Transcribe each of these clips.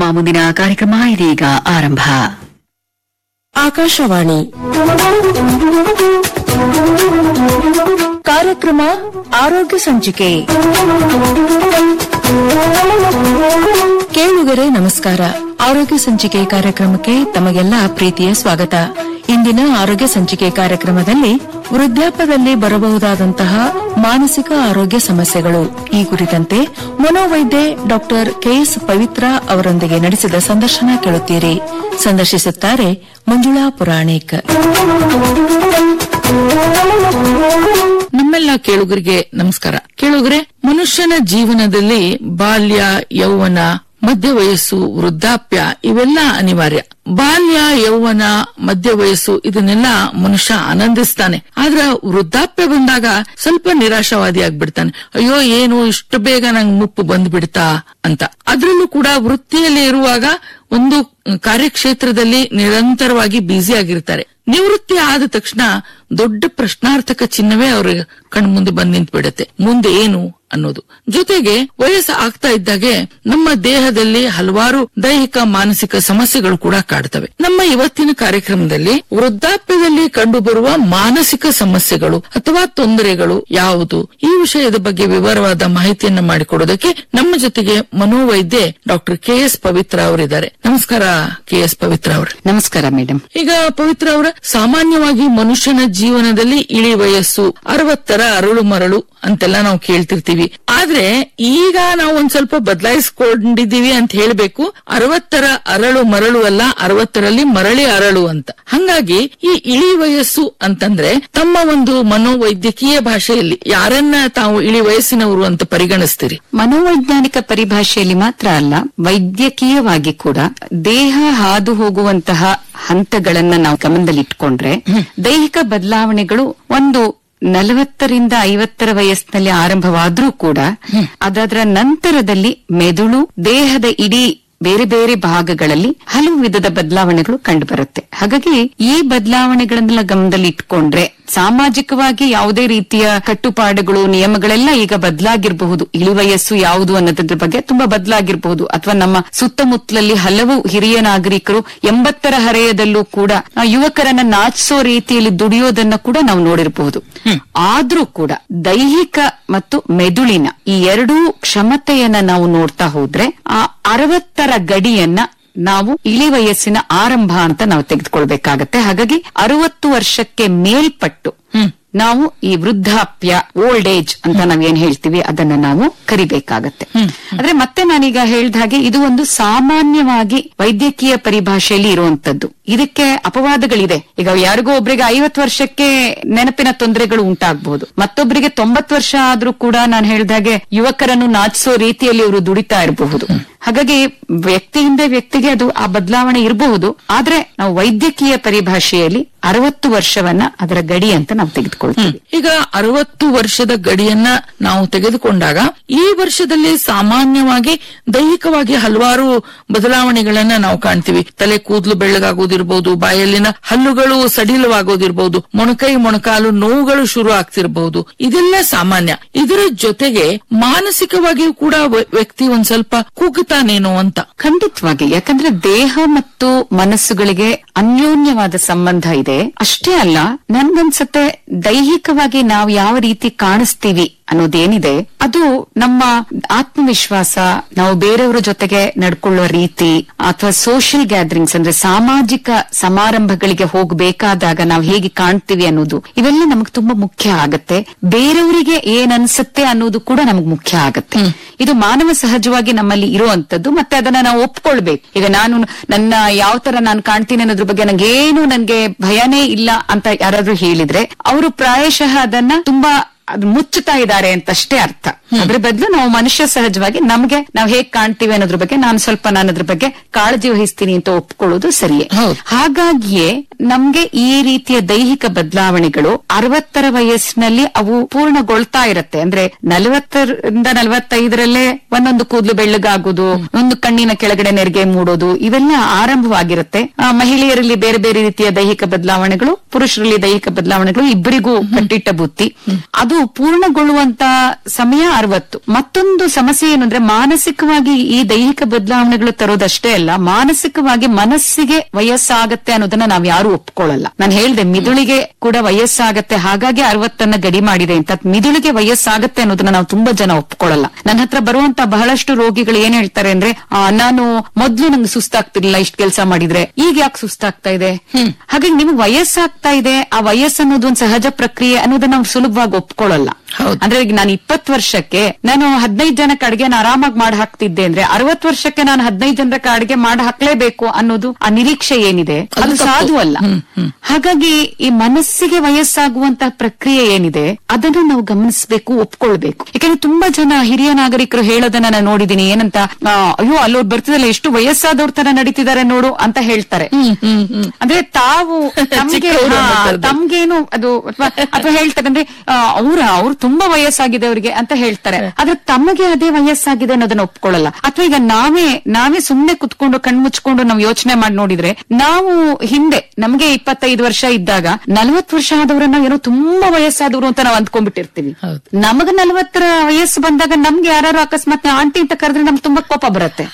ನಮ್ಮ ಮುಂದಿನ ಕಾರ್ಯಕ್ರಮ ಇದೀಗ ಆರಂಭ ಆಕಾಶವಾಣಿ ಕಾರ್ಯಕ್ರಮ ಆರೋಗ್ಯ ಸಂಚಿಕೆ ಕೇಳುಗರೆ ನಮಸ್ಕಾರ ಆರೋಗ್ಯ ಸಂಚಿಕೆ ಕಾರ್ಯಕ್ರಮಕ್ಕೆ ತಮಗೆಲ್ಲ ಪ್ರೀತಿಯ ಸ್ವಾಗತ ಇಂದಿನ ಆರೋಗ್ಯ ಸಂಚಿಕೆ ಕಾರ್ಯಕ್ರಮದಲ್ಲಿ ವೃದ್ಧಾಪ್ಯದಲ್ಲಿ ಬರಬಹುದಾದಂತಹ ಮಾನಸಿಕ ಆರೋಗ್ಯ ಸಮಸ್ಯೆಗಳು ಈ ಕುರಿತಂತೆ ಮನೋವೈದ್ಯೆ ಡಾಕ್ಟರ್ ಕೆಎಸ್ ಪವಿತ್ರ ಅವರೊಂದಿಗೆ ನಡೆಸಿದ ಸಂದರ್ಶನ ಕೇಳುತ್ತೀರಿ ಸಂದರ್ಶಿಸುತ್ತಾರೆ ಮಂಜುಳಾ ಪುರಾಣಿಕ್ ನಮ್ಮೆಲ್ಲ ಕೇಳುಗರಿಗೆ ನಮಸ್ಕಾರ ಕೇಳುಗರೆ ಮನುಷ್ಯನ ಜೀವನದಲ್ಲಿ ಬಾಲ್ಯ ಯೌವನ ಮಧ್ಯ ವಯಸ್ಸು ವೃದ್ಧಾಪ್ಯ ಇವೆಲ್ಲ ಅನಿವಾರ್ಯ ಬಾಲ್ಯ ಯೌವನ ಮಧ್ಯ ವಯಸ್ಸು ಇದನ್ನೆಲ್ಲ ಮನುಷ್ಯ ಆನಂದಿಸ್ತಾನೆ ಆದ್ರ ವೃದ್ಧಾಪ್ಯ ಬಂದಾಗ ಸ್ವಲ್ಪ ನಿರಾಶಾವಾದಿ ಆಗ್ಬಿಡ್ತಾನೆ ಅಯ್ಯೋ ಏನು ಇಷ್ಟು ಬೇಗ ನಂಗ್ ಮುಪ್ಪು ಬಂದ್ಬಿಡ್ತಾ ಅಂತ ಅದ್ರಲ್ಲೂ ಕೂಡ ವೃತ್ತಿಯಲ್ಲಿ ಇರುವಾಗ ಒಂದು ಕಾರ್ಯಕ್ಷೇತ್ರದಲ್ಲಿ ನಿರಂತರವಾಗಿ ಬ್ಯುಸಿ ಆಗಿರ್ತಾರೆ ನಿವೃತ್ತಿ ಆದ ತಕ್ಷಣ ದೊಡ್ಡ ಪ್ರಶ್ನಾರ್ಥಕ ಚಿಹ್ನವೇ ಅವ್ರ ಕಣ್ಮುಂದೆ ಬಂದ್ ನಿಂತ್ ಬಿಡತ್ತೆ ಮುಂದೆ ಏನು ಅನ್ನೋದು ಜೊತೆಗೆ ವಯಸ್ಸು ಆಗ್ತಾ ಇದ್ದಾಗೆ ನಮ್ಮ ದೇಹದಲ್ಲಿ ಹಲವಾರು ದೈಹಿಕ ಮಾನಸಿಕ ಸಮಸ್ಯೆಗಳು ಕೂಡ ಕಾಡ್ತವೆ ನಮ್ಮ ಇವತ್ತಿನ ಕಾರ್ಯಕ್ರಮದಲ್ಲಿ ವೃದ್ಧಾಪ್ಯದಲ್ಲಿ ಕಂಡುಬರುವ ಮಾನಸಿಕ ಸಮಸ್ಯೆಗಳು ಅಥವಾ ತೊಂದರೆಗಳು ಯಾವುದು ಈ ವಿಷಯದ ಬಗ್ಗೆ ವಿವರವಾದ ಮಾಹಿತಿಯನ್ನ ಮಾಡಿಕೊಡೋದಕ್ಕೆ ನಮ್ಮ ಜೊತೆಗೆ ಮನೋವೈದ್ಯೆ ಡಾಕ್ಟರ್ ಕೆ ಎಸ್ ಪವಿತ್ರ ಅವರಿದ್ದಾರೆ ನಮಸ್ಕಾರ ಕೆ ಎಸ್ ಪವಿತ್ರ ಅವರು ನಮಸ್ಕಾರ ಮೇಡಮ್ ಈಗ ಪವಿತ್ರ ಅವರ ಸಾಮಾನ್ಯವಾಗಿ ಮನುಷ್ಯನ ಜೀವನದಲ್ಲಿ ಇಳಿ ವಯಸ್ಸು ಅರವತ್ತರ ಅರಳು ಮರಳು ಅಂತೆಲ್ಲ ನಾವು ಕೇಳ್ತಿರ್ತೀವಿ ಆದ್ರೆ ಈಗ ನಾವು ಒಂದ್ ಸ್ವಲ್ಪ ಬದಲಾಯಿಸ್ಕೊಂಡಿದೀವಿ ಅಂತ ಹೇಳ್ಬೇಕು ಅರವತ್ತರ ಅರಳು ಮರಳು ಅಲ್ಲ ಅರವತ್ತರಲ್ಲಿ ಮರಳಿ ಅರಳು ಅಂತ ಹಂಗಾಗಿ ಈ ಇಳಿ ವಯಸ್ಸು ಅಂತಂದ್ರೆ ತಮ್ಮ ಒಂದು ಮನೋವೈದ್ಯಕೀಯ ಭಾಷೆಯಲ್ಲಿ ಯಾರನ್ನ ತಾವು ಇಳಿ ವಯಸ್ಸಿನವರು ಅಂತ ಪರಿಗಣಿಸ್ತೀರಿ ಮನೋವೈಜ್ಞಾನಿಕ ಪರಿಭಾಷೆಯಲ್ಲಿ ಮಾತ್ರ ಅಲ್ಲ ವೈದ್ಯಕೀಯವಾಗಿ ಕೂಡ ದೇಹ ಹಾದು ಹೋಗುವಂತಹ ಹಂತಗಳನ್ನ ನಾವು ಗಮನದಲ್ಲಿಟ್ಕೊಂಡ್ರೆ ದೈಹಿಕ ಬದಲಾವಣೆಗಳು ಒಂದು ನಲವತ್ತರಿಂದ ಐವತ್ತರ ವಯಸ್ಸಿನಲ್ಲಿ ಆರಂಭವಾದ್ರೂ ಕೂಡ ಅದರ ನಂತರದಲ್ಲಿ ಮೆದುಳು ದೇಹದ ಇಡೀ ಬೇರೆ ಬೇರೆ ಭಾಗಗಳಲ್ಲಿ ಹಲವು ವಿಧದ ಬದಲಾವಣೆಗಳು ಕಂಡುಬರುತ್ತೆ ಹಾಗಾಗಿ ಈ ಬದಲಾವಣೆಗಳನ್ನೆಲ್ಲ ಗಮನದಲ್ಲಿ ಇಟ್ಕೊಂಡ್ರೆ ಸಾಮಾಜಿಕವಾಗಿ ಯಾವುದೇ ರೀತಿಯ ಕಟ್ಟುಪಾಡುಗಳು ನಿಯಮಗಳೆಲ್ಲ ಈಗ ಬದಲಾಗಿರಬಹುದು ಇಳಿ ವಯಸ್ಸು ಯಾವುದು ಅನ್ನೋದ್ರ ಬಗ್ಗೆ ತುಂಬಾ ಬದಲಾಗಿರಬಹುದು ಅಥವಾ ನಮ್ಮ ಸುತ್ತಮುತ್ತಲಲ್ಲಿ ಹಲವು ಹಿರಿಯ ನಾಗರಿಕರು ಎಂಬತ್ತರ ಹರೆಯದಲ್ಲೂ ಕೂಡ ಆ ಯುವಕರನ್ನ ನಾಚಿಸೋ ರೀತಿಯಲ್ಲಿ ದುಡಿಯೋದನ್ನ ಕೂಡ ನಾವು ನೋಡಿರಬಹುದು ಆದ್ರೂ ಕೂಡ ದೈಹಿಕ ಮತ್ತು ಮೆದುಳಿನ ಈ ಎರಡೂ ಕ್ಷಮತೆಯನ್ನ ನಾವು ನೋಡ್ತಾ ಹೋದ್ರೆ ಆ ಅರವತ್ತರ ಗಡಿಯನ್ನ ನಾವು ಇಳಿ ವಯಸ್ಸಿನ ಆರಂಭ ಅಂತ ನಾವು ತೆಗೆದುಕೊಳ್ಬೇಕಾಗತ್ತೆ ಹಾಗಾಗಿ ಅರವತ್ತು ವರ್ಷಕ್ಕೆ ಮೇಲ್ಪಟ್ಟು ನಾವು ಈ ವೃದ್ಧಾಪ್ಯ ಓಲ್ಡ್ ಏಜ್ ಅಂತ ನಾವೇನ್ ಹೇಳ್ತೀವಿ ಅದನ್ನ ನಾವು ಕರಿಬೇಕಾಗತ್ತೆ ಆದ್ರೆ ಮತ್ತೆ ನಾನೀಗ ಹೇಳ್ದ ಹಾಗೆ ಇದು ಒಂದು ಸಾಮಾನ್ಯವಾಗಿ ವೈದ್ಯಕೀಯ ಪರಿಭಾಷೆಯಲ್ಲಿ ಇರುವಂತದ್ದು ಇದಕ್ಕೆ ಅಪವಾದಗಳಿದೆ ಈಗ ಯಾರಿಗೋ ಒಬ್ರಿಗೆ ಐವತ್ತು ವರ್ಷಕ್ಕೆ ನೆನಪಿನ ತೊಂದರೆಗಳು ಉಂಟಾಗಬಹುದು ಮತ್ತೊಬ್ಬರಿಗೆ ತೊಂಬತ್ತು ವರ್ಷ ಆದ್ರೂ ಕೂಡ ನಾನು ಹೇಳ್ದಾಗೆ ಯುವಕರನ್ನು ನಾಚಿಸೋ ರೀತಿಯಲ್ಲಿ ಅವರು ದುಡಿತಾ ಇರಬಹುದು ಹಾಗಾಗಿ ವ್ಯಕ್ತಿಯಿಂದ ವ್ಯಕ್ತಿಗೆ ಅದು ಆ ಬದಲಾವಣೆ ಇರಬಹುದು ಆದ್ರೆ ನಾವು ವೈದ್ಯಕೀಯ ಪರಿಭಾಷೆಯಲ್ಲಿ ಅರವತ್ತು ವರ್ಷವನ್ನ ಅದರ ಗಡಿ ಅಂತ ನಾವು ತೆಗೆದುಕೊಳ್ತೀವಿ ಈಗ ಅರವತ್ತು ವರ್ಷದ ಗಡಿಯನ್ನ ನಾವು ತೆಗೆದುಕೊಂಡಾಗ ಈ ವರ್ಷದಲ್ಲಿ ಸಾಮಾನ್ಯವಾಗಿ ದೈಹಿಕವಾಗಿ ಹಲವಾರು ಬದಲಾವಣೆಗಳನ್ನ ನಾವು ಕಾಣ್ತೀವಿ ತಲೆ ಕೂದಲು ಬೆಳ್ಳಗಾಗೋದಿರ್ಬೋದು ಬಾಯಲ್ಲಿನ ಹಲ್ಲುಗಳು ಸಡಿಲವಾಗೋದಿರ್ಬೋದು ಮೊಣಕೈ ಮೊಣಕಾಲು ನೋವುಗಳು ಶುರು ಆಗ್ತಿರಬಹುದು ಇದೆಲ್ಲ ಸಾಮಾನ್ಯ ಇದರ ಜೊತೆಗೆ ಮಾನಸಿಕವಾಗಿಯೂ ಕೂಡ ವ- ವ್ಯಕ್ತಿ ಒಂದ್ ಸ್ವಲ್ಪ ಕುಗ್ತಾನೇನೋ ಅಂತ ಖಂಡಿತವಾಗಿ ಯಾಕಂದ್ರೆ ದೇಹ ಮತ್ತು ಮನಸ್ಸುಗಳಿಗೆ ಅನ್ಯೋನ್ಯವಾದ ಸಂಬಂಧ ಇದೆ ಅಷ್ಟೇ ಅಲ್ಲ ನನ್ಗನ್ಸತ್ತೆ ದೈಹಿಕವಾಗಿ ನಾವು ಯಾವ ರೀತಿ ಕಾಣಿಸ್ತೀವಿ ಅನ್ನೋದೇನಿದೆ ಅದು ನಮ್ಮ ಆತ್ಮವಿಶ್ವಾಸ ನಾವು ಬೇರೆಯವರ ಜೊತೆಗೆ ನಡ್ಕೊಳ್ಳೋ ರೀತಿ ಅಥವಾ ಸೋಷಿಯಲ್ ಗ್ಯಾದರಿಂಗ್ಸ್ ಅಂದ್ರೆ ಸಾಮಾಜಿಕ ಸಮಾರಂಭಗಳಿಗೆ ಹೋಗಬೇಕಾದಾಗ ನಾವು ಹೇಗೆ ಕಾಣ್ತೀವಿ ಅನ್ನೋದು ಇವೆಲ್ಲ ನಮಗ್ ತುಂಬಾ ಮುಖ್ಯ ಆಗತ್ತೆ ಬೇರೆಯವರಿಗೆ ಏನ್ ಅನ್ಸುತ್ತೆ ಅನ್ನೋದು ಕೂಡ ನಮಗ್ ಮುಖ್ಯ ಆಗತ್ತೆ ಇದು ಮಾನವ ಸಹಜವಾಗಿ ನಮ್ಮಲ್ಲಿ ಇರುವಂತದ್ದು ಮತ್ತೆ ಅದನ್ನ ನಾವು ಒಪ್ಕೊಳ್ಬೇಕು ಈಗ ನಾನು ನನ್ನ ಯಾವ ತರ ನಾನು ಕಾಣ್ತೀನಿ ಅನ್ನೋದ್ರ ಬಗ್ಗೆ ನಂಗೇನು ನನ್ಗೆ ಭಯನೇ ಇಲ್ಲ ಅಂತ ಯಾರಾದ್ರೂ ಹೇಳಿದ್ರೆ ಅವರು ಪ್ರಾಯಶಃ ಅದನ್ನ ತುಂಬಾ ಅದು ಮುಚ್ಚುತ್ತಾ ಇದ್ದಾರೆ ಅಂತಷ್ಟೇ ಅರ್ಥ ಅದ್ರ ಬದಲು ನಾವು ಮನುಷ್ಯ ಸಹಜವಾಗಿ ನಮ್ಗೆ ನಾವು ಹೇಗ್ ಕಾಣ್ತೀವಿ ಅನ್ನೋದ್ರ ಬಗ್ಗೆ ನಾನು ಸ್ವಲ್ಪ ನಾನು ಅದ್ರ ಬಗ್ಗೆ ಕಾಳಜಿ ವಹಿಸ್ತೀನಿ ಅಂತ ಒಪ್ಕೊಳ್ಳೋದು ಸರಿಯೇ ಹೌದು. ಹಾಗಾಗಿಯೇ ನಮ್ಗೆ ಈ ರೀತಿಯ ದೈಹಿಕ ಬದಲಾವಣೆಗಳು ಅರವತ್ತರ ವಯಸ್ಸಿನಲ್ಲಿ ಅವು ಪೂರ್ಣಗೊಳ್ತಾ ಇರತ್ತೆ ಅಂದ್ರೆ ನಲವತ್ತರಿಂದ ನಲವತ್ತೈದರಲ್ಲೇ ಒಂದೊಂದು ಕೂದಲು ಬೆಳ್ಳಗಾಗೋದು ಒಂದು ಕಣ್ಣಿನ ಕೆಳಗಡೆ ನೆರಿಗೆ ಮೂಡೋದು ಇವೆಲ್ಲ ಆರಂಭವಾಗಿರುತ್ತೆ ಆ, ಮಹಿಳೆಯರಲ್ಲಿ ಬೇರೆ ಬೇರೆ ರೀತಿಯ ದೈಹಿಕ ಬದಲಾವಣೆಗಳು ಪುರುಷರಲ್ಲಿ ದೈಹಿಕ ಬದಲಾವಣೆಗಳು ಇಬ್ಬರಿಗೂ ಕಟ್ಟಿಟ್ಟ ಬುತ್ತಿ ಅದು ಅದು ಪೂರ್ಣಗೊಳ್ಳುವಂತ ಸಮಯ ಅರವತ್ತು ಮತ್ತೊಂದು ಸಮಸ್ಯೆ ಏನು ಅಂದ್ರೆ ಮಾನಸಿಕವಾಗಿ ಈ ದೈಹಿಕ ಬದಲಾವಣೆಗಳು ತರೋದಷ್ಟೇ ಅಲ್ಲ ಮಾನಸಿಕವಾಗಿ ಮನಸ್ಸಿಗೆ ವಯಸ್ಸಾಗತ್ತೆ ಅನ್ನೋದನ್ನ ನಾವ್ ಯಾರು ಒಪ್ಕೊಳ್ಳಲ್ಲ ನಾನು ಹೇಳ್ದೆ ಮಿದುಳಿಗೆ ಕೂಡ ವಯಸ್ಸಾಗತ್ತೆ ಹಾಗಾಗಿ ಅರವತ್ತನ್ನ ಗಡಿ ಮಾಡಿದೆ ಅಂತ ಮಿದುಳಿಗೆ ವಯಸ್ಸಾಗತ್ತೆ ಅನ್ನೋದನ್ನ ನಾವು ತುಂಬಾ ಜನ ಒಪ್ಕೊಳ್ಳಲ್ಲ ನನ್ನ ಹತ್ರ ಬರುವಂತ ಬಹಳಷ್ಟು ರೋಗಿಗಳು ಏನ್ ಹೇಳ್ತಾರೆ ಅಂದ್ರೆ ಆ, ನಾನು ಮೊದ್ಲು ನಂಗೆ ಸುಸ್ತಾಗ್ತಿರ್ಲಿಲ್ಲ ಇಷ್ಟು ಕೆಲಸ ಮಾಡಿದ್ರೆ ಈಗ ಯಾಕೆ ಸುಸ್ತಾಗ್ತಾ ಇದೆ ಹಾಗಾಗಿ ನಿಮ್ಗೆ ವಯಸ್ಸಾಗ್ತಾ ಇದೆ ಆ ವಯಸ್ಸು ಅನ್ನೋದು ಒಂದು ಸಹಜ ಪ್ರಕ್ರಿಯೆ ಅನ್ನೋದನ್ನ ನಾವು ಸುಲಭವಾಗಿ ಒಪ್ಕೊಳ್ಳಲ್ಲ ಹೌದು. ಅಂದ್ರೆ ಈಗ ನಾನು ಇಪ್ಪತ್ತು ವರ್ಷಕ್ಕೆ ನಾನು ಹದಿನೈದು ಜನಕ್ಕೆ ಅಡಿಗೆನ ಆರಾಮಾಗಿ ಮಾಡಿ ಹಾಕ್ತಿದ್ದೆ ಅಂದ್ರೆ ಅರವತ್ತು ವರ್ಷಕ್ಕೆ ನಾನು ಹದಿನೈದು ಜನಕ್ಕೆ ಅಡಿಗೆ ಮಾಡಿ ಹಾಕ್ಲೇಬೇಕು ಅನ್ನೋದು ಆ ನಿರೀಕ್ಷೆ ಏನಿದೆ ಅದು ಅದು ತಪ್ಪು. ಸಾಧು ಅಲ್ಲ ಹಾಗಾಗಿ ಈ ಮನಸ್ಸಿಗೆ ವಯಸ್ಸಾಗುವಂತಹ ಪ್ರಕ್ರಿಯೆ ಏನಿದೆ ಅದನ್ನ ನಾವು ಗಮನಿಸಬೇಕು ಒಪ್ಕೊಳ್ಬೇಕು ಯಾಕಂದ್ರೆ ತುಂಬಾ ಜನ ಹಿರಿಯ ನಾಗರಿಕರು ಹೇಳೋದನ್ನ ನಾನು ನೋಡಿದೀನಿ ಏನಂತ ಆ, ಅಯ್ಯೋ ಅಲ್ಲೋರ್ ಬರ್ತಿದಲ್ಲ ಎಷ್ಟು ವಯಸ್ಸಾದವ್ರ ತರ ನಡೀತಿದ್ದಾರೆ ನೋಡು ಅಂತ ಹೇಳ್ತಾರೆ ಅಂದ್ರೆ ತಾವು ತಮ್ಗೆ ಚಿಕ್ಕವ್ರು ಹಾ, ಅನ್ನೋ ಥರದ್ದು. ತಮ್ಗೇನು ಅದು ಅಥವಾ ಅಥವಾ ಹೇಳ್ತಾರೆ ಅಂದ್ರೆ ಅವ್ರ ಅವ್ರು ತುಂಬಾ ವಯಸ್ಸಾಗಿದೆ ಅವ್ರಿಗೆ ಅಂತ ಹೇಳ್ತಾರೆ ಆದ್ರೆ ತಮಗೆ ಅದೇ ವಯಸ್ಸಾಗಿದೆ ಅನ್ನೋದನ್ನ ಒಪ್ಕೊಳ್ಳಲ್ಲ ಅಥವಾ ಈಗ ನಾವೇ ನಾವೇ ಸುಮ್ನೆ ಕುತ್ಕೊಂಡು ಕಣ್ಮುಚ್ಕೊಂಡು ನಾವು ಯೋಚನೆ ಮಾಡಿ ನೋಡಿದ್ರೆ ನಾವು ಹಿಂದೆ ನಮ್ಗೆ ಇಪ್ಪತ್ತೈದು ವರ್ಷ ಇದ್ದಾಗ ನಲವತ್ತು ವರ್ಷ ಆದವರನ್ನ ಏನೋ ತುಂಬಾ ವಯಸ್ಸಾದವರು ಅಂತ ನಾವು ಅಂದ್ಕೊಂಡ್ಬಿಟ್ಟಿರ್ತೀವಿ ಹೌದು. ನಮಗ ನಲವತ್ತರ ವಯಸ್ಸು ಬಂದಾಗ ನಮ್ಗೆ ಯಾರು ಅಕಸ್ಮಾತ್ ಆಂಟಿ ಅಂತ ಕರೆದ್ರೆ ನಮ್ಗೆ ತುಂಬಾ ಕೋಪ ಬರುತ್ತೆ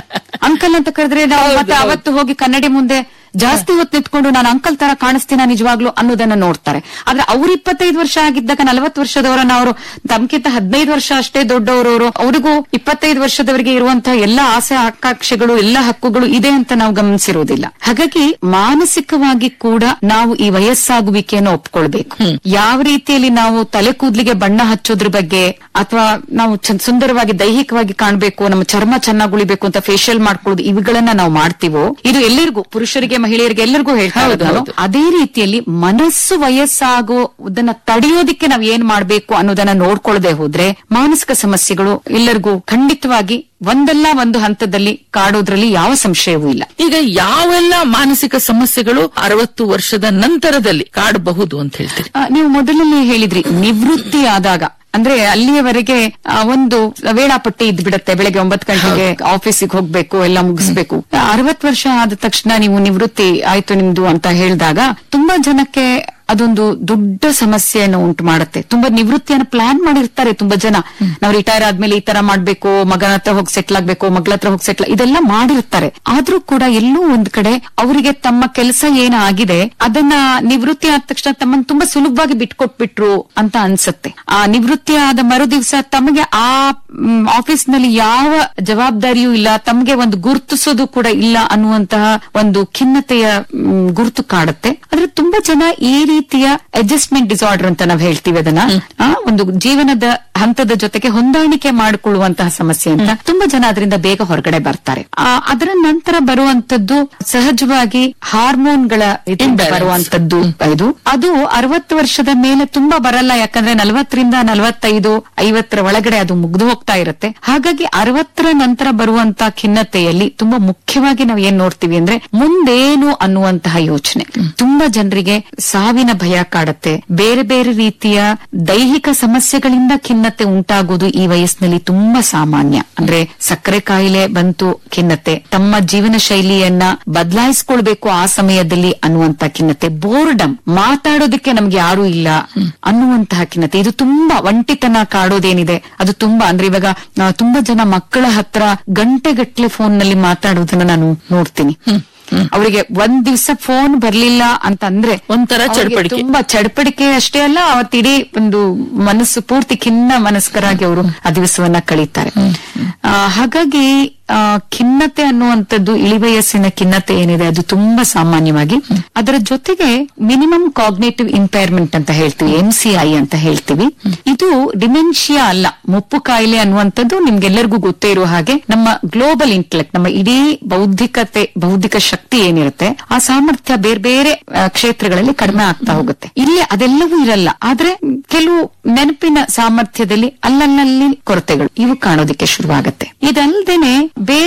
ಅಂಕಲ್ ಅಂತ ಕರೆದ್ರೆ ನಾವು ಮತ್ತೆ ಅವತ್ತು ಹೋಗಿ ಕನ್ನಡಿ ಮುಂದೆ ಜಾಸ್ತಿ ಹೊತ್ತು ನಿಂತ್ಕೊಂಡು ನಾನು ಅಂಕಲ್ ತರ ಕಾಣಿಸ್ತೀನ ನಿಜವಾಗ್ಲು ಅನ್ನೋದನ್ನ ನೋಡ್ತಾರೆ ಆದ್ರೆ ಅವ್ರು ಇಪ್ಪತ್ತೈದು ವರ್ಷ ಆಗಿದ್ದಾಗ ನಲವತ್ತು ವರ್ಷದವರನ್ನ ಅವರು ತಮ್ಗಿಂತ ಹದಿನೈದು ವರ್ಷ ಅಷ್ಟೇ ದೊಡ್ಡವರವರು ಅವ್ರಿಗೂ ಇಪ್ಪತ್ತೈದು ವರ್ಷದವರಿಗೆ ಇರುವಂತಹ ಎಲ್ಲಾ ಆಸೆ ಆಕಾಂಕ್ಷೆಗಳು ಎಲ್ಲಾ ಹಕ್ಕುಗಳು ಇದೆ ಅಂತ ನಾವು ಗಮನಿಸಿರೋದಿಲ್ಲ ಹಾಗಾಗಿ ಮಾನಸಿಕವಾಗಿ ಕೂಡ ನಾವು ಈ ವಯಸ್ಸಾಗುವಿಕೆಯನ್ನು ಒಪ್ಕೊಳ್ಬೇಕು ಯಾವ ರೀತಿಯಲ್ಲಿ ನಾವು ತಲೆ ಕೂದಲಿಗೆ ಬಣ್ಣ ಹಚ್ಚೋದ್ರ ಬಗ್ಗೆ ಅಥವಾ ನಾವು ಚಂದ್- ಸುಂದರವಾಗಿ ದೈಹಿಕವಾಗಿ ಕಾಣಬೇಕು ನಮ್ಮ ಚರ್ಮ ಚೆನ್ನಾಗಿ ಉಳಿಬೇಕು ಅಂತ ಫೇಶಿಯಲ್ ಮಾಡ್ಕೊಳ್ಳೋದು ಇವುಗಳನ್ನ ನಾವು ಮಾಡ್ತೀವೋ ಇದು ಎಲ್ಲರಿಗೂ ಪುರುಷರಿಗೆ ಮಹಿಳೆಯರಿಗೆ ಎಲ್ಲರಿಗೂ ಹೇಳ್ತಾ ಇರೋದು ನಾನು. ಅದೇ ರೀತಿಯಲ್ಲಿ ಮನಸ್ಸು ವಯಸ್ಸಾಗೋದನ್ನ ತಡೆಯೋದಿಕ್ಕೆ ನಾವ್ ಏನ್ ಮಾಡ್ಬೇಕು ಅನ್ನೋದನ್ನ ನೋಡ್ಕೊಳ್ಳದೆ ಹೋದ್ರೆ ಮಾನಸಿಕ ಸಮಸ್ಯೆಗಳು ಎಲ್ಲರಿಗೂ ಖಂಡಿತವಾಗಿ ಒಂದಲ್ಲ ಒಂದು ಹಂತದಲ್ಲಿ ಕಾಡೋದ್ರಲ್ಲಿ ಯಾವ ಸಂಶಯವೂ ಇಲ್ಲ ಈಗ ಯಾವೆಲ್ಲ ಮಾನಸಿಕ ಸಮಸ್ಯೆಗಳು ಅರವತ್ತು ವರ್ಷದ ನಂತರದಲ್ಲಿ ಕಾಡಬಹುದು ಅಂತ ಹೇಳ್ತೀರಿ ಆ, ನೀವು ಮೊದಲನೇ ಹೇಳಿದ್ರಿ ನಿವೃತ್ತಿ ಆದಾಗ ಅಂದ್ರೆ ಅಲ್ಲಿಯವರೆಗೆ ಆ, ಒಂದು ವೇಳಾಪಟ್ಟಿ ಇದ್ಬಿಡತ್ತೆ ಬೆಳಗ್ಗೆ ಒಂಬತ್ತು ಗಂಟೆಗೆ ಆಫೀಸಿಗೆ ಹೋಗ್ಬೇಕು ಎಲ್ಲ ಮುಗಿಸ್ಬೇಕು ಅರವತ್ ವರ್ಷ ಆದ ತಕ್ಷಣ ನೀವು ನಿವೃತ್ತಿ ಆಯ್ತು ನಿಮ್ದು ಅಂತ ಹೇಳಿದಾಗ ತುಂಬಾ ಜನಕ್ಕೆ ಅದೊಂದು ದೊಡ್ಡ ಸಮಸ್ಯೆಯನ್ನು ಉಂಟು ಮಾಡುತ್ತೆ ತುಂಬಾ ನಿವೃತ್ತಿಯನ್ನು ಪ್ಲಾನ್ ಮಾಡಿರ್ತಾರೆ ತುಂಬಾ ಜನ ನಾವು ರಿಟೈರ್ ಆದ್ಮೇಲೆ ಈ ತರ ಮಾಡ್ಬೇಕು ಮಗನ ಹತ್ರ ಹೋಗಿ ಸೆಟ್ಲ್ ಆಗ್ಬೇಕು ಮಗಳ ಹತ್ರ ಹೋಗಿ ಸೆಟ್ಲ್ ಇದೆಲ್ಲ ಮಾಡಿರ್ತಾರೆ ಆದ್ರೂ ಕೂಡ ಎಲ್ಲೂ ಒಂದ್ ಕಡೆ ಅವರಿಗೆ ತಮ್ಮ ಕೆಲಸ ಏನಾಗಿದೆ ಅದನ್ನ ನಿವೃತ್ತಿ ಆದ ತಕ್ಷಣ ತಮ್ಮನ್ನು ತುಂಬಾ ಸುಲಭವಾಗಿ ಬಿಟ್ಕೊಟ್ಬಿಟ್ರು ಅಂತ ಅನ್ಸುತ್ತೆ ಆ ನಿವೃತ್ತಿ ಆದ ಮರು ದಿವಸ ತಮಗೆ ಆ ಆಫೀಸ್ ನಲ್ಲಿ ಯಾವ ಜವಾಬ್ದಾರಿಯೂ ಇಲ್ಲ ತಮಗೆ ಒಂದು ಗುರುತಿಸೋದು ಕೂಡ ಇಲ್ಲ ಅನ್ನುವಂತಹ ಒಂದು ಖಿನ್ನತೆಯ ಮ್, ಗುರುತು ಕಾಡುತ್ತೆ ಆದ್ರೆ ತುಂಬಾ ಜನ ಈ ರೀತಿಯ ಅಡ್ಜಸ್ಟ್ಮೆಂಟ್ ಡಿಸಾರ್ಡರ್ ಅಂತ ನಾವು ಹೇಳ್ತೀವಿ ಅದನ್ನ ಆ, ಒಂದು ಜೀವನದ ಹಂತದ ಜೊತೆಗೆ ಹೊಂದಾಣಿಕೆ ಮಾಡಿಕೊಳ್ಳುವಂತಹ ಸಮಸ್ಯೆ ಅಂತ ತುಂಬಾ ಜನ ಅದರಿಂದ ಬೇಗ ಹೊರಗಡೆ ಬರ್ತಾರೆ ಆ, ಅದರ ನಂತರ ಬರುವಂತದ್ದು ಸಹಜವಾಗಿ ಹಾರ್ಮೋನ್ಗಳ ಇದು Imbalance. ಬರುವಂತದ್ದು ಇದು ಅದು ಅರವತ್ತು ವರ್ಷದ ಮೇಲೆ ತುಂಬಾ ಬರಲ್ಲ ಯಾಕಂದ್ರೆ ನಲವತ್ತರಿಂದ ನಲವತ್ತೈದು ಐವತ್ತರ ಒಳಗಡೆ ಅದು ಮುಗ್ದು ಹೋಗ್ತಾ ಇರುತ್ತೆ ಹಾಗಾಗಿ ಅರವತ್ತರ ನಂತರ ಬರುವಂತ ಖಿನ್ನತೆಯಲ್ಲಿ ತುಂಬಾ ಮುಖ್ಯವಾಗಿ ನಾವು ಏನ್ ನೋಡ್ತೀವಿ ಅಂದ್ರೆ ಮುಂದೇನು ಅನ್ನುವಂತಹ ಯೋಚನೆ ತುಂಬಾ ಜನರಿಗೆ ಸಾವಿನ ಭಯ ಕಾಡತ್ತೆ ಬೇರೆ ಬೇರೆ ರೀತಿಯ ದೈಹಿಕ ಸಮಸ್ಯೆಗಳಿಂದ ಖಿನ್ನತೆ ಉಂಟಾಗೋದು ಈ ವಯಸ್ಸಿನಲ್ಲಿ ತುಂಬಾ ಸಾಮಾನ್ಯ ಅಂದ್ರೆ ಸಕ್ಕರೆ ಕಾಯಿಲೆ ಬಂತು ಖಿನ್ನತೆ ತಮ್ಮ ಜೀವನ ಶೈಲಿಯನ್ನ ಬದಲಾಯಿಸ್ಕೊಳ್ಬೇಕು ಆ ಸಮಯದಲ್ಲಿ ಅನ್ನುವಂತ ಖಿನ್ನತೆ ಬೋರ್ಡಮ್ ಮಾತಾಡೋದಕ್ಕೆ ನಮ್ಗೆ ಯಾರು ಇಲ್ಲ ಅನ್ನುವಂತಹ ಖಿನ್ನತೆ ಇದು ತುಂಬಾ ಒಂಟಿತನ ಕಾಡೋದೇನಿದೆ ಅದು ತುಂಬಾ ಅಂದ್ರೆ ಇವಾಗ ಆ, ತುಂಬಾ ಜನ ಮಕ್ಕಳ ಹತ್ರ ಗಂಟೆಗಟ್ಲೆ ಫೋನ್ ನಲ್ಲಿ ಮಾತಾಡೋದನ್ನ ನಾನು ನೋಡ್ತೀನಿ ಅವರಿಗೆ ಒಂದ್ ದಿವ್ಸ ಫೋನ್ ಬರ್ಲಿಲ್ಲ ಅಂತಂದ್ರೆ ಒಂಥರ ಅವ್ರಿಗೆ ಚಡ್ಪಡಿಕೆ. ತುಂಬಾ ಚಡ್ಪಡಿಕೆ ಅಷ್ಟೇ ಅಲ್ಲ ಅವತ್ತಿಡೀ ಒಂದು ಮನಸ್ಸು ಪೂರ್ತಿ ಖಿನ್ನ ಮನಸ್ಕರಾಗಿ ಅವರು ಆ ದಿವಸವನ್ನ ಕಳೀತಾರೆ ಆ, ಹಾಗಾಗಿ ಆ, ಖಿನ್ನತೆ ಅನ್ನುವಂಥದ್ದು ಇಳಿವಯಸ್ಸಿನ ಖಿನ್ನತೆ ಏನಿದೆ ಅದು ತುಂಬಾ ಸಾಮಾನ್ಯವಾಗಿ ಅದರ ಜೊತೆಗೆ ಮಿನಿಮಮ್ ಕಾಗ್ನೇಟಿವ್ ಇಂಪೈರ್ಮೆಂಟ್ ಅಂತ ಹೇಳ್ತೀವಿ ಎಂಸಿಐ ಅಂತ ಹೇಳ್ತೀವಿ ಇದು ಡಿಮೆನ್ಷಿಯಾ ಅಲ್ಲ ಮುಪ್ಪು ಕಾಯಿಲೆ ಅನ್ನುವಂಥದ್ದು ನಿಮ್ಗೆಲ್ಲರಿಗೂ ಗೊತ್ತೇ ಇರುವ ಹಾಗೆ ನಮ್ಮ ಗ್ಲೋಬಲ್ ಇಂಟೆಲೆಕ್ಟ್ ನಮ್ಮ ಇಡೀ ಬೌದ್ಧಿಕತೆ ಬೌದ್ಧಿಕ ಶಕ್ತಿ ಏನಿರುತ್ತೆ ಆ ಸಾಮರ್ಥ್ಯ ಬೇರೆ ಬೇರೆ ಆ, ಕ್ಷೇತ್ರಗಳಲ್ಲಿ ಕಡಿಮೆ ಆಗ್ತಾ ಹೋಗುತ್ತೆ ಇಲ್ಲಿ ಅದೆಲ್ಲವೂ ಇರಲ್ಲ ಆದ್ರೆ ಕೆಲವು ನೆನಪಿನ ಸಾಮರ್ಥ್ಯದಲ್ಲಿ ಅಲ್ಲಲ್ಲಿ ಕೊರತೆಗಳು ಇವು ಕಾಣೋದಕ್ಕೆ ಶುರುವಾಗತ್ತೆ ಇದಲ್ದೇನೆ ಬೇರೆ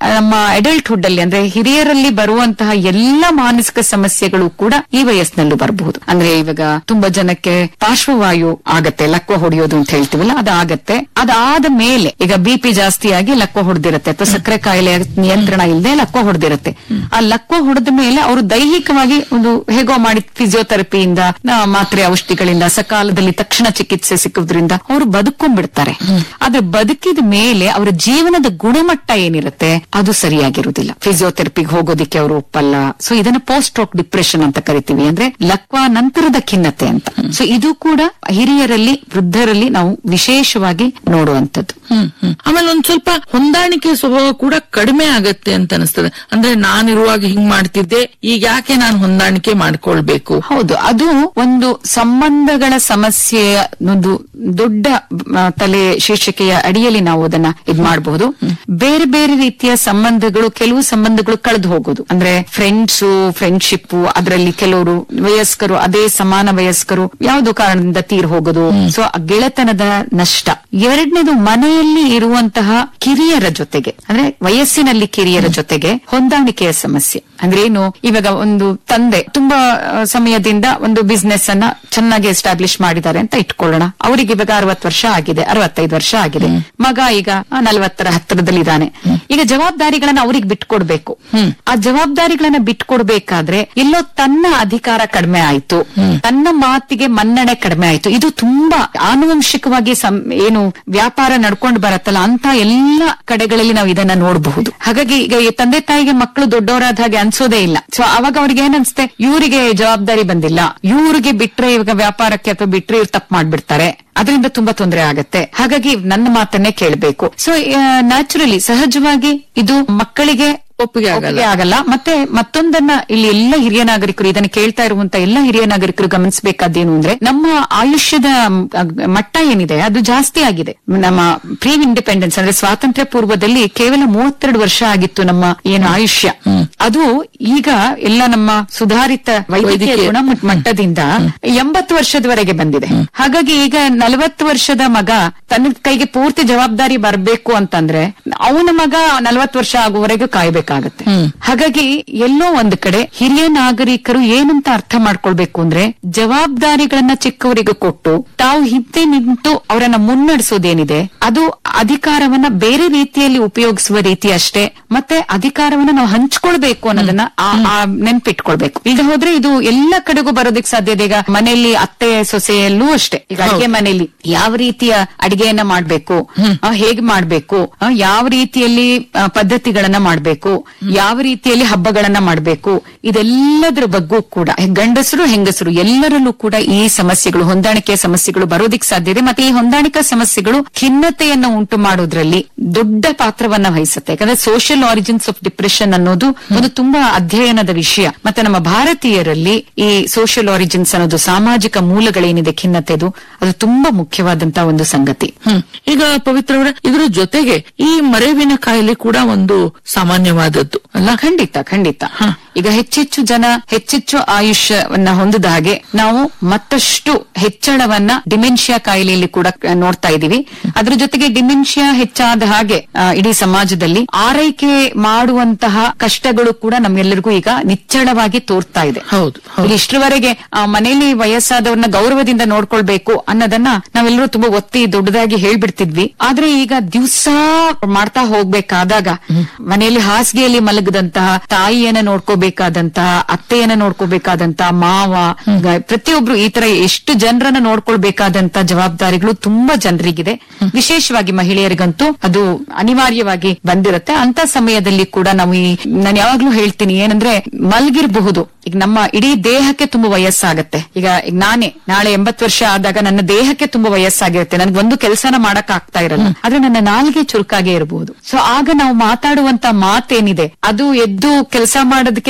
ನಮ್ಮ ಅಡಲ್ಟ್ಹುಡ್ ಅಲ್ಲಿ ಅಂದ್ರೆ ಹಿರಿಯರಲ್ಲಿ ಬರುವಂತಹ ಎಲ್ಲ ಮಾನಸಿಕ ಸಮಸ್ಯೆಗಳು ಕೂಡ ಈ ವಯಸ್ಸಿನಲ್ಲೂ ಬರಬಹುದು ಅಂದ್ರೆ ಇವಾಗ ತುಂಬಾ ಜನಕ್ಕೆ ಪಾರ್ಶ್ವವಾಯು ಆಗತ್ತೆ ಲಕ್ವ ಹೊಡೆಯೋದು ಅಂತ ಹೇಳ್ತೀವಲ್ಲ ಅದಾಗತ್ತೆ ಅದಾದ ಮೇಲೆ ಈಗ ಬಿ ಪಿ ಜಾಸ್ತಿ ಆಗಿ ಲಕ್ವ ಹೊಡೆದಿರತ್ತೆ ಅಥವಾ ಸಕ್ಕರೆ ಕಾಯಿಲೆ ನಿಯಂತ್ರಣ ಇಲ್ಲದೆ ಲಕ್ವ ಹೊಡೆದಿರತ್ತೆ ಆ ಲಕ್ವ ಹೊಡೆದ ಮೇಲೆ ಅವರು ದೈಹಿಕವಾಗಿ ಒಂದು ಹೇಗೋ ಮಾಡಿ ಫಿಸಿಯೋಥೆರಪಿಯಿಂದ ಆ, ಮಾತ್ರೆ ಔಷಧಿಗಳಿಂದ ಸಕಾಲದಲ್ಲಿ ತಕ್ಷಣ ಚಿಕಿತ್ಸೆ ಸಿಕ್ಕುವುದರಿಂದ ಅವರು ಬದುಕೊಂಡ್ಬಿಡ್ತಾರೆ ಆದ್ರೆ ಬದುಕಿದ ಮೇಲೆ ಅವರ ಜೀವನದ ಗುಣಮಟ್ಟ ಏನಿರುತ್ತೆ ಅದು ಸರಿಯಾಗಿರುವುದಿಲ್ಲ ಫಿಸಿಯೋಥೆರಪಿಗೆ ಹೋಗೋದಿಕ್ಕೆ ಅವರು ಒಪ್ಪಲ್ಲ ಸೊ ಇದನ್ನ ಪೋಸ್ಟ್ ಸ್ಟ್ರೋಕ್ ಡಿಪ್ರೆಷನ್ ಅಂತ ಕರಿತೀವಿ ಅಂದ್ರೆ ಲಕ್ವ ನಂತರದ ಖಿನ್ನತೆ ಅಂತ ಸೊ ಇದು ಕೂಡ ಹಿರಿಯರಲ್ಲಿ ವೃದ್ಧರಲ್ಲಿ ನಾವು ವಿಶೇಷವಾಗಿ ನೋಡುವಂತದ್ದು ಹ್ಮ್ ಹ್ಮ್ ಆಮೇಲೆ ಒಂದ್ ಸ್ವಲ್ಪ ಹೊಂದಾಣಿಕೆ ಸ್ವಭಾವ ಕೂಡ ಕಡಿಮೆ ಆಗತ್ತೆ ಅಂತ ಅನಿಸ್ತದೆ ಅಂದ್ರೆ ನಾನಿರುವಾಗ ಹಿಂಗ್ ಮಾಡ್ತಿದ್ದೆ ಈಗ ಯಾಕೆ ನಾನು ಹೊಂದಾಣಿಕೆ ಮಾಡ್ಕೊಳ್ಬೇಕು ಹೌದು ಅದು ಒಂದು ಸಂಬಂಧಗಳ ಸಮಸ್ಯೆಯ ಒಂದು ದೊಡ್ಡ ಆ, ತಲೆ ಶೀರ್ಷಿಕೆಯ ಅಡಿಯಲ್ಲಿ ನಾವು ಅದನ್ನ ಇದ್ ಮಾಡಬಹುದು ಬೇರೆ ಬೇರೆ ರೀತಿಯ ಸಂಬಂಧಗಳು ಕೆಲವು ಸಂಬಂಧಗಳು ಕಳೆದು ಹೋಗೋದು ಅಂದ್ರೆ ಫ್ರೆಂಡ್ಸು ಫ್ರೆಂಡ್ಶಿಪ್ ಅದರಲ್ಲಿ ಕೆಲವರು ವಯಸ್ಕರು ಅದೇ ಸಮಾನ ವಯಸ್ಕರು ಯಾವುದೋ ಕಾರಣದಿಂದ ತೀರ್ ಹೋಗೋದು ಸೊ ಆ ಗೆಳೆತನದ ನಷ್ಟ ಎರಡನೇದು ಮನೆಯಲ್ಲಿ ಇರುವಂತಹ ಕಿರಿಯರ ಜೊತೆಗೆ ಅಂದ್ರೆ ವಯಸ್ಸಿನಲ್ಲಿ ಕಿರಿಯರ ಜೊತೆಗೆ ಹೊಂದಾಣಿಕೆಯ ಸಮಸ್ಯೆ ಅಂದ್ರೆ ಏನು ಇವಾಗ ಒಂದು ತಂದೆ ತುಂಬಾ ಆ, ಸಮಯದಿಂದ ಒಂದು ಬಿಸ್ನೆಸ್ ಅನ್ನ ಚೆನ್ನಾಗಿ ಎಸ್ಟಾಬ್ಲಿಷ್ ಮಾಡಿದ್ದಾರೆ ಅಂತ ಇಟ್ಕೊಳ್ಳೋಣ ಅವರಿಗೆ ಇವಾಗ ಅರವತ್ತು ವರ್ಷ ಆಗಿದೆ ಅರವತ್ತೈದು ವರ್ಷ ಆಗಿದೆ ಮಗ ಈಗ ನಲವತ್ತರ ಹತ್ತಿರದಲ್ಲಿದ್ದಾನೆ ಈಗ ಜವಾಬ್ದಾರಿಗಳನ್ನ ಅವ್ರಿಗೆ ಬಿಟ್ಕೊಡ್ಬೇಕು ಆ ಜವಾಬ್ದಾರಿಗಳನ್ನ ಬಿಟ್ಕೊಡ್ಬೇಕಾದ್ರೆ ಎಲ್ಲೋ ತನ್ನ ಅಧಿಕಾರ ಕಡಿಮೆ ಆಯ್ತು ತನ್ನ ಮಾತಿಗೆ ಮನ್ನಣೆ ಕಡಿಮೆ ಆಯ್ತು ಇದು ತುಂಬಾ ಆನುವಂಶಿಕವಾಗಿ ಸಂ- ಏನು ವ್ಯಾಪಾರ ನಡ್ಕೊಂಡು ಬರತ್ತಲ್ಲ ಅಂತ ಎಲ್ಲ ಕಡೆಗಳಲ್ಲಿ ನಾವು ಇದನ್ನ ನೋಡಬಹುದು ಹಾಗಾಗಿ ಈಗ ಈ ತಂದೆ ತಾಯಿಗೆ ಮಕ್ಕಳು ದೊಡ್ಡವರಾದ ಹಾಗೆ ಅನ್ಸೋದೇ ಇಲ್ಲ ಸೊ ಅವಾಗ ಅವ್ರಿಗೆ ಏನನ್ಸುತ್ತೆ ಇವರಿಗೆ ಜವಾಬ್ದಾರಿ ಬಂದಿಲ್ಲ ಇವ್ರಿಗೆ ಬಿಟ್ರೆ ಇವಾಗ ವ್ಯಾಪಾರಕ್ಕೆ ಅಥವಾ ಬಿಟ್ರೆ ಇವ್ರು ತಪ್ಪು ಮಾಡ್ಬಿಡ್ತಾರೆ ಅದರಿಂದ ತುಂಬಾ ತೊಂದರೆ ಆಗತ್ತೆ ಹಾಗಾಗಿ ನನ್ನ ಮಾತನ್ನೇ ಕೇಳಬೇಕು ಸೊ ನ್ಯಾಚುರಲಿ ಸಹಜವಾಗಿ ಇದು ಮಕ್ಕಳಿಗೆ ಒಪ್ಪಿಗೆ ಆಗಲ್ಲ ಒಪ್ಪಿಗೆ ಆಗಲ್ಲ ಮತ್ತೆ ಮತ್ತೊಂದನ್ನ ಇಲ್ಲಿ ಎಲ್ಲ ಹಿರಿಯ ನಾಗರಿಕರು ಇದನ್ನ ಕೇಳ್ತಾ ಇರುವಂತ ಎಲ್ಲ ಹಿರಿಯ ನಾಗರಿಕರು ಗಮನಿಸಬೇಕಾದ್ದೇನು ಅಂದ್ರೆ ನಮ್ಮ ಆಯುಷ್ಯದ ಮ್, ಅಗ್- ಮಟ್ಟ ಏನಿದೆ ಅದು ಜಾಸ್ತಿ ಆಗಿದೆ ನಮ್ಮ ಪ್ರೀ ಇಂಡಿಪೆಂಡೆನ್ಸ್ ಅಂದ್ರೆ ಸ್ವಾತಂತ್ರ್ಯ ಪೂರ್ವದಲ್ಲಿ ಕೇವಲ ಮೂವತ್ತೆರಡು ವರ್ಷ ಆಗಿತ್ತು ನಮ್ಮ ಏನು ಆಯುಷ್ಯ ಅದು ಈಗ ಎಲ್ಲ ನಮ್ಮ ಸುಧಾರಿತ ವೈದ್ಯಕೀಯ ವೈದ್ಯಕೀಯ. ಗುಣ ಮಟ್ಟದಿಂದ ಎಂಬತ್ತು ವರ್ಷದವರೆಗೆ ಬಂದಿದೆ ಹಾಗಾಗಿ ಈಗ ನಲವತ್ತು ವರ್ಷದ ಮಗ ತನ್ನ ಕೈಗೆ ಪೂರ್ತಿ ಜವಾಬ್ದಾರಿ ಬರಬೇಕು ಅಂತಂದ್ರೆ ಅವನ ಮಗ ನಲವತ್ತು ವರ್ಷ ಆಗುವವರೆಗೂ ಕಾಯ್ಬೇಕಾಗತ್ತೆ ಹಾಗಾಗಿ ಎಲ್ಲೋ ಒಂದು ಕಡೆ ಹಿರಿಯ ನಾಗರಿಕರು ಏನಂತ ಅರ್ಥ ಮಾಡ್ಕೊಳ್ಬೇಕು ಅಂದ್ರೆ ಜವಾಬ್ದಾರಿಗಳನ್ನ ಚಿಕ್ಕವರಿಗೆ ಕೊಟ್ಟು ತಾವು ಹಿಂದೆ ನಿಂತು ಅವರನ್ನ ಮುನ್ನಡೆಸೋದೇನಿದೆ ಅದು ಅಧಿಕಾರವನ್ನ ಬೇರೆ ರೀತಿಯಲ್ಲಿ ಉಪಯೋಗಿಸುವ ರೀತಿ ಅಷ್ಟೇ ಮತ್ತೆ ಅಧಿಕಾರವನ್ನ ನಾವು ಹಂಚ್ಕೊಳ್ಬೇಕು ಅನ್ನೋದನ್ನ ಆ- ಆ ನೆನ್ಪಿಟ್ಕೊಳ್ಬೇಕು ಈಗ ಹೋದ್ರೆ ಇದು ಎಲ್ಲ ಕಡೆಗೂ ಬರೋದಕ್ಕೆ ಸಾಧ್ಯ ಇದೆ ಈಗ ಮನೆಯಲ್ಲಿ ಅತ್ತೆ ಸೊಸೆಯಲ್ಲೂ ಅಷ್ಟೇ ಈಗ ಅಡಿಗೆ ಮನೆಯಲ್ಲಿ ಯಾವ ರೀತಿಯ ಅಡಿಗೆಯನ್ನ ಮಾಡ್ಬೇಕು ಆ, ಹೇಗ್ ಮಾಡ್ಬೇಕು ಆ, ಯಾವ ರೀತಿಯಲ್ಲಿ ಆ, ಪದ್ಧತಿಗಳನ್ನ ಮಾಡ್ಬೇಕು ಯಾವ ರೀತಿಯಲ್ಲಿ ಹಬ್ಬಗಳನ್ನ ಮಾಡ್ಬೇಕು ಇದೆಲ್ಲದರ ಬಗ್ಗೂ ಕೂಡ ಗಂಡಸರು ಹೆಂಗಸರು ಎಲ್ಲರಲ್ಲೂ ಕೂಡ ಈ ಸಮಸ್ಯೆಗಳು ಹೊಂದಾಣಿಕೆಯ ಸಮಸ್ಯೆಗಳು ಬರೋದಿಕ್ ಸಾಧ್ಯ ಇದೆ ಮತ್ತೆ ಈ ಹೊಂದಾಣಿಕಾ ಸಮಸ್ಯೆಗಳು ಖಿನ್ನತೆಯನ್ನು ಉಂಟು ಮಾಡೋದ್ರಲ್ಲಿ ದೊಡ್ಡ ಪಾತ್ರವನ್ನ ವಹಿಸುತ್ತೆ ಯಾಕಂದ್ರೆ ಸೋಷಿಯಲ್ ಆರಿಜಿನ್ಸ್ ಆಫ್ ಡಿಪ್ರೆಷನ್ ಅನ್ನೋದು ಒಂದು ತುಂಬಾ ಅಧ್ಯಯನದ ವಿಷಯ ಮತ್ತೆ ನಮ್ಮ ಭಾರತೀಯರಲ್ಲಿ ಈ ಸೋಷಿಯಲ್ ಆರಿಜಿನ್ಸ್ ಅನ್ನೋದು ಸಾಮಾಜಿಕ ಮೂಲಗಳೇನಿದೆ ಖಿನ್ನತೆದು ಅದು ತುಂಬಾ ಮುಖ್ಯವಾದಂತಹ ಒಂದು ಸಂಗತಿ ಹ್ಮ್ ಈಗ ಪವಿತ್ರ ಅವರೇ ಇದ್ರ ಜೊತೆಗೆ ಈ ಮರೆವಿನ ಕಾಯಿಲೆ ಕೂಡ ಒಂದು ಸಾಮಾನ್ಯವಾದದ್ದು ಅಲ್ಲ ಖಂಡಿತ ಖಂಡಿತ ಈಗ ಹೆಚ್ಚೆಚ್ಚು ಜನ ಹೆಚ್ಚೆಚ್ಚು ಆಯುಷ್ಯವನ್ನ ಹೊಂದಿದ ಹಾಗೆ ನಾವು ಮತ್ತಷ್ಟು ಹೆಚ್ಚಳವನ್ನ ಡಿಮೆನ್ಷಿಯಾ ಕಾಯಿಲೆಯಲ್ಲಿ ಕೂಡ ಆ, ನೋಡ್ತಾ ಇದ್ದೀವಿ ಅದ್ರ ಜೊತೆಗೆ ಡಿಮೆನ್ಷಿಯಾ ಹೆಚ್ಚಾದ ಹಾಗೆ ಆ, ಇಡೀ ಸಮಾಜದಲ್ಲಿ ಆರೈಕೆ ಮಾಡುವಂತಹ ಕಷ್ಟಗಳು ಕೂಡ ನಮ್ಮೆಲ್ಲರಿಗೂ ಈಗ ನಿಚ್ಚಳವಾಗಿ ತೋರ್ತಾ ಇದೆ ಹೌದು ಹೌದು ಇಲ್ಲಿ ಇಷ್ಟರವರೆಗೆ ಆ, ಮನೆಯಲ್ಲಿ ವಯಸ್ಸಾದವ್ರನ್ನ ಗೌರವದಿಂದ ನೋಡ್ಕೊಳ್ಬೇಕು ಅನ್ನೋದನ್ನ ನಾವೆಲ್ಲರೂ ತುಂಬಾ ಒತ್ತಿ ದೊಡ್ಡದಾಗಿ ಹೇಳ್ಬಿಡ್ತಿದ್ವಿ ಆದ್ರೆ ಈಗ ದಿವಸ ಮಾಡ್ತಾ ಹೋಗ್ಬೇಕಾದಾಗ ಮನೆಯಲ್ಲಿ ಹಾಸಿಗೆಯಲ್ಲಿ ಮಲಗದಂತಹ ತಾಯಿಯನ್ನ ನೋಡ್ಕೋಬೇಕಾದಂತಹ ಅತ್ತೆಯನ್ನ ನೋಡ್ಕೋಬೇಕಾದಂತಹ ಮಾವ ಗ- ಪ್ರತಿಯೊಬ್ರು ಈ ತರ ಎಷ್ಟು ಜನರನ್ನ ನೋಡ್ಕೊಳ್ಬೇಕಾದಂತ ಜವಾಬ್ದಾರಿಗಳು ತುಂಬಾ ಜನರಿಗಿದೆ ವಿಶೇಷವಾಗಿ ಮಹಿಳೆಯರಿಗಂತೂ ಅದು ಅನಿವಾರ್ಯವಾಗಿ ಬಂದಿರುತ್ತೆ ಅಂತ ಸಮಯದಲ್ಲಿ ಕೂಡ ನಾವು ಈ ನಾನು ಯಾವಾಗ್ಲೂ ಹೇಳ್ತೀನಿ ಏನಂದ್ರೆ ಮಲ್ಗಿರಬಹುದು ಈಗ ನಮ್ಮ ಇಡೀ ದೇಹಕ್ಕೆ ತುಂಬಾ ವಯಸ್ಸಾಗತ್ತೆ ಈಗ ಈಗ ನಾನೇ ನಾಳೆ ಎಂಬತ್ತು ವರ್ಷ ಆದಾಗ ನನ್ನ ದೇಹಕ್ಕೆ ತುಂಬಾ ವಯಸ್ಸಾಗಿರುತ್ತೆ ನನ್ಗೆ ಒಂದು ಕೆಲಸನ ಮಾಡಕ್ ಆಗ್ತಾ ಇರಲ್ಲ ಆದ್ರೆ ನನ್ನ ನಾಲ್ಗೆ ಚುರುಕಾಗೆ ಇರಬಹುದು ಸೊ ಆಗ ನಾವು ಮಾತಾಡುವಂತ ಮಾತೇನಿದೆ ಅದು ಎದ್ದು ಕೆಲಸ ಮಾಡೋದಕ್ಕೆ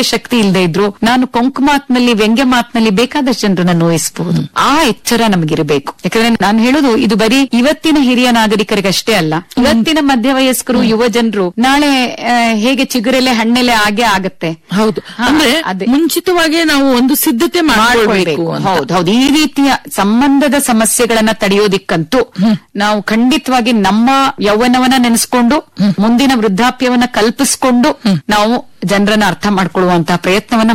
ಶಕ್ತಿ ಇಲ್ಲದೆ ಇದ್ರು ನಾನು ಕೊಂಕು ಮಾತಿನಲ್ಲಿ ವ್ಯಂಗ್ಯ ಮಾತಿನಲ್ಲಿ ಬೇಕಾದಷ್ಟು ಜನರನ್ನ ನೋಯಿಸಬಹುದು ಆ ಎಚ್ಚರ ನಮಗಿರಬೇಕು ಯಾಕಂದ್ರೆ ನಾನು ಹೇಳೋದು ಇದು ಬರೀ ಇವತ್ತಿನ ಹಿರಿಯ ನಾಗರಿಕರಿಗಷ್ಟೇ ಅಲ್ಲ ಇವತ್ತಿನ ಮಧ್ಯವಯಸ್ಕರು ಯುವ ಜನರು ನಾಳೆ ಆ, ಹೇಗೆ ಚಿಗುರೆಲೆ ಹಣ್ಣೆಲೆ ಆಗೇ ಆಗತ್ತೆ ಹೌದು ಹಾ, ಅಂದ್ರೆ ಅದೇ. ಮುಂಚಿತವಾಗಿ ನಾವು ಒಂದು ಸಿದ್ಧತೆ ಮಾಡ್ಕೊಳ್ಬೇಕು ಮಾಡ್ಕೊಳ್ಬೇಕು ಅಂತ ಹೌದು ಹೌದು ಈ ರೀತಿಯ ಸಂಬಂಧದ ಸಮಸ್ಯೆಗಳನ್ನ ತಡೆಯೋದಿಕ್ಕಂತೂ ನಾವು ಖಂಡಿತವಾಗಿ ನಮ್ಮ ಯೌವನವನ್ನ ನೆನೆಸ್ಕೊಂಡು ಮುಂದಿನ ವೃದ್ಧಾಪ್ಯವನ್ನ ಕಲ್ಪಿಸ್ಕೊಂಡು ನಾವು ಜನರನ್ನ ಅರ್ಥ ಮಾಡ್ಕೊಳ್ಳುವಂತಹ ಪ್ರಯತ್ನವನ್ನ